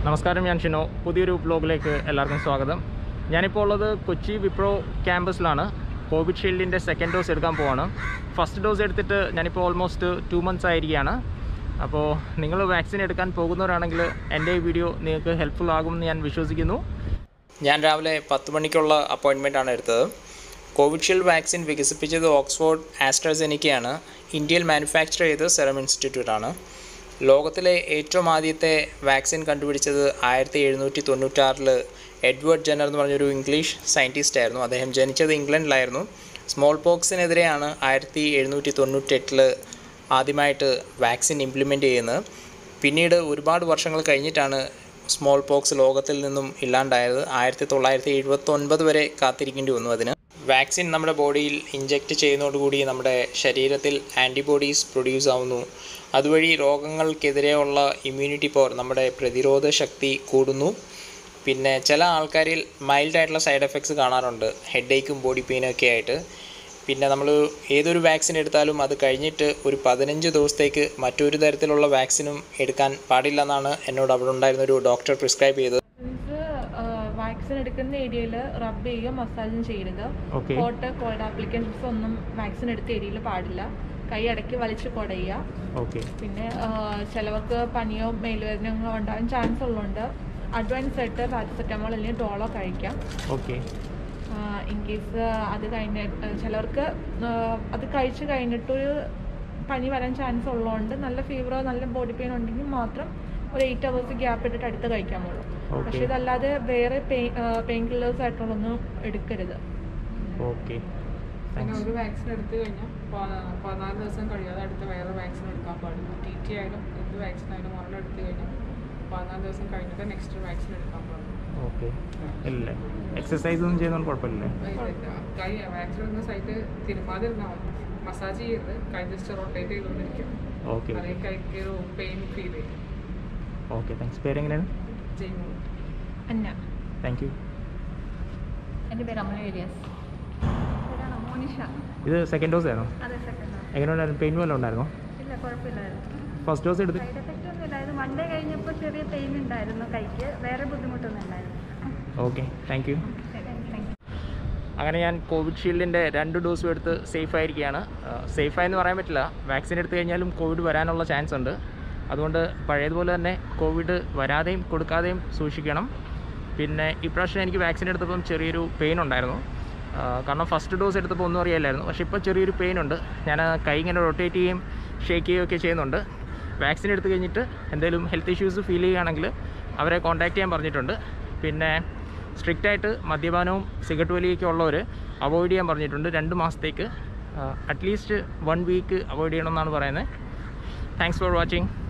നമസ്കാരം ഞാൻ ഷിനോ പുതിയൊരു ബ്ലോഗിലേക്ക് എല്ലാവർക്കും സ്വാഗതം ഞാനിപ്പോൾ ഉള്ളത് കൊച്ചി വിപ്രോ ക്യാമ്പസിലാണ് കോവിഷീൽഡിൻ്റെ സെക്കൻഡ് ഡോസ് എടുക്കാൻ പോവാണ് ഫസ്റ്റ് ഡോസ് എടുത്തിട്ട് ഞാനിപ്പോൾ ഓൾമോസ്റ്റ് ടു മന്ത്സ് ആയിരിക്കുകയാണ് അപ്പോൾ നിങ്ങൾ വാക്സിൻ എടുക്കാൻ പോകുന്നവരാണെങ്കിൽ എൻ്റെ ഈ വീഡിയോ നിങ്ങൾക്ക് ഹെൽപ്ഫുൾ ആകുമെന്ന് ഞാൻ വിശ്വസിക്കുന്നു ഞാൻ രാവിലെ പത്ത് മണിക്കുള്ള അപ്പോയിൻമെൻ്റ് ആണ് എടുത്തത് കോവിഷീൽഡ് വാക്സിൻ വികസിപ്പിച്ചത് ഓക്സ്ഫോർഡ് ആസ്ട്രസെനിക്കയാണ് ഇന്ത്യയിൽ മാനുഫാക്ചർ ചെയ്തത് സെറം ഇൻസ്റ്റിറ്റ്യൂട്ടാണ് ലോകത്തിലെ ഏറ്റവും ആദ്യത്തെ വാക്സിൻ കണ്ടുപിടിച്ചത് ആയിരത്തി എഴുന്നൂറ്റി തൊണ്ണൂറ്റാറിൽ എഡ്വേർഡ് ജെന്നർ എന്ന് പറഞ്ഞൊരു ഇംഗ്ലീഷ് സയൻറ്റിസ്റ്റ് ആയിരുന്നു അദ്ദേഹം ജനിച്ചത് ഇംഗ്ലണ്ടിലായിരുന്നു സ്മോൾ പോക്സിനെതിരെയാണ് ആയിരത്തി എഴുന്നൂറ്റി തൊണ്ണൂറ്റെട്ടിൽ ആദ്യമായിട്ട് വാക്സിൻ ഇംപ്ലിമെൻ്റ് ചെയ്യുന്നത് പിന്നീട് ഒരുപാട് വർഷങ്ങൾ കഴിഞ്ഞിട്ടാണ് സ്മോൾ പോക്സ് ലോകത്തിൽ നിന്നും ഇല്ലാണ്ടായത് ആയിരത്തി തൊള്ളായിരത്തി എഴുപത്തൊൻപത് വരെ കാത്തിരിക്കേണ്ടി വന്നു അതിന് വാക്സിൻ നമ്മുടെ ബോഡിയിൽ ഇഞ്ചെക്റ്റ് ചെയ്യുന്നതോടുകൂടി നമ്മുടെ ശരീരത്തിൽ ആൻറ്റിബോഡീസ് പ്രൊഡ്യൂസ് ആവുന്നു അതുവഴി രോഗങ്ങൾക്കെതിരെയുള്ള ഇമ്മ്യൂണിറ്റി പവർ നമ്മുടെ പ്രതിരോധ ശക്തി കൂടുന്നു പിന്നെ ചില ആൾക്കാരിൽ മൈൽഡ് ആയിട്ടുള്ള സൈഡ് എഫക്ട്സ് കാണാറുണ്ട് ഹെഡേക്കും ബോഡി പെയിനും ഒക്കെ ആയിട്ട് പിന്നെ നമ്മൾ ഏതൊരു വാക്സിൻ എടുത്താലും അത് കഴിഞ്ഞിട്ട് ഒരു പതിനഞ്ച് ദിവസത്തേക്ക് മറ്റൊരു തരത്തിലുള്ള വാക്സിനും എടുക്കാൻ പാടില്ല എന്നാണ് എന്നോട് അവിടെ ഉണ്ടായിരുന്ന ഒരു ഡോക്ടർ പ്രിസ്ക്രൈബ് ചെയ്തത് മീൻസ് വാക്സിൻ എടുക്കുന്ന ഏരിയയിൽ റബ്ബ് ചെയ്യുക മസാജും ചെയ്യരുത് ഓക്കെ ഹോട്ട് കോൾഡ് ആപ്ലിക്കേഷൻസ് ഒന്നും വാക്സിൻ എടുത്ത ഏരിയയിൽ പാടില്ല കൈ അടക്കി വലിച്ച് കുടയുക ഓക്കെ പിന്നെ ആ, ചിലവർക്ക് പനിയോ മേലുവേദനയോ ഉണ്ടാകാൻ ചാൻസ് ഉള്ളതുകൊണ്ട് അഡ്വാൻസ് ആയിട്ട് പാരസെറ്റമോൾ അല്ലെങ്കിൽ ഡോളോ കഴിക്കാം ഓക്കെ ഇൻ കേസ് അത് കഴിഞ്ഞ ചിലവർക്ക് ആ, അത് കഴിച്ച് കഴിഞ്ഞിട്ടൊരു പനി വരാൻ ചാൻസ് ഉള്ളതുകൊണ്ട് നല്ല ഫീവറോ നല്ല ബോഡി പെയിൻ ഉണ്ടെങ്കിൽ മാത്രം ഒരു എയ്റ്റ് അവേഴ്സ് ഗ്യാപ്പ് ഇട്ടിട്ട് അടുത്ത് കഴിക്കാമുള്ളൂ Okay. പക്ഷെ ഇതല്ലാതെ വേറെ പെയിൻ പെയിൻ കില്ലേഴ്സ് ആയിട്ടുള്ളൊന്നും എടുക്കരുത് ഓക്കെ പിന്നെ ഒരു വാക്സിൻ എടുത്തു കഴിഞ്ഞാൽ പതിനാല് ദിവസം കഴിയാതെ അടുത്ത വേറെ വാക്സിൻ എടുക്കാൻ പാടില്ല ടി ടി ആയാലും എന്ത് വാക്സിൻ ആയാലും ഒരെണ്ണം എടുത്തു കഴിഞ്ഞാൽ പതിനാല് ദിവസം കഴിഞ്ഞിട്ട് നെക്സ്റ്റ് വാക്സിൻ എടുക്കാൻ പാടില്ല ഓക്കെ ഇല്ല എക്സസൈസ് ഒന്നും ചെയ്യുന്നതുകൊണ്ട് കുഴപ്പമില്ലേ അതായത് കൈ വാക്സിൻ എടുക്കുന്ന സൈറ്റ് തിരുമാതിരുന്നാൽ മതി മസാജ് ചെയ്യരുത് കൈ ജസ്റ്റ് റൊട്ടേറ്റ് ചെയ്തുകൊണ്ടിരിക്കും ഓക്കെ അല്ലെങ്കിൽ കൈക്ക് ഒരു പെയിൻ ഫീൽ ചെയ്യും ഓക്കെ താങ്ക്സ് പേരെങ്ങനെയാണ് ചെയ്യുമ്പോൾ അന്ന താങ്ക് യു എൻ്റെ പേര് അമല ഏരിയസ് പേരാണോ മോനിഷ ഇത് സെക്കൻഡ് ഡോസ് ആയിരുന്നു അതെ സെക്കൻഡ് എങ്ങനെയുണ്ടായിരുന്നു പെയിൻ വല്ലതും ഉണ്ടായിരുന്നോ ഇല്ല കുഴപ്പമില്ലായിരുന്നു ഫസ്റ്റ് ഡോസ് എടുത്ത് സൈഡ് എഫക്റ്റ് ഒന്നും ഇല്ലായിരുന്നു വൺ ഡേ കഴിഞ്ഞപ്പോൾ ചെറിയ പെയിൻ ഉണ്ടായിരുന്നു കൈക്ക് വേറെ ബുദ്ധിമുട്ടൊന്നും ഉണ്ടായിരുന്നു okay thank you thank you അങ്ങനെ ഞാൻ കോവിഡ് ഷീൽഡിൻ്റെ രണ്ട് ഡോസും എടുത്ത് സേഫ് ആയിരിക്കുകയാണ് സേഫായെന്ന് പറയാൻ പറ്റില്ല വാക്സിൻ എടുത്തു കഴിഞ്ഞാലും കോവിഡ് വരാനുള്ള ചാൻസ് ഉണ്ട് അതുകൊണ്ട് പഴയതുപോലെ തന്നെ കോവിഡ് വരാതെയും കൊടുക്കാതെയും സൂക്ഷിക്കണം പിന്നെ ഇപ്രാവശ്യം എനിക്ക് വാക്സിൻ എടുത്തപ്പം ചെറിയൊരു പെയിൻ ഉണ്ടായിരുന്നു ആ, കാരണം ഫസ്റ്റ് ഡോസ് എടുത്തപ്പോൾ ഒന്നും അറിയില്ലായിരുന്നു പക്ഷേ ഇപ്പോൾ ചെറിയൊരു പെയിൻ ഉണ്ട് ഞാൻ ആ കൈ ഇങ്ങനെ റൊട്ടേറ്റ് ചെയ്യുകയും ഷേക്ക് ചെയ്യുകയും ഒക്കെ ചെയ്യുന്നുണ്ട് വാക്സിൻ എടുത്തു കഴിഞ്ഞിട്ട് എന്തെങ്കിലും ഹെൽത്ത് ഇഷ്യൂസ് ഫീൽ ചെയ്യുകയാണെങ്കിൽ അവരെ കോൺടാക്ട് ചെയ്യാൻ പറഞ്ഞിട്ടുണ്ട് പിന്നെ സ്ട്രിക്റ്റ് ആയിട്ട് മദ്യപാനവും സിഗരറ്റ് വലിയൊക്കെ ഉള്ളവർ അവോയ്ഡ് ചെയ്യാൻ പറഞ്ഞിട്ടുണ്ട് രണ്ട് മാസത്തേക്ക് അറ്റ്ലീസ്റ്റ് വൺ വീക്ക് അവോയ്ഡ് ചെയ്യണമെന്നാണ് പറയുന്നത് താങ്ക്സ് ഫോർ വാച്ചിങ്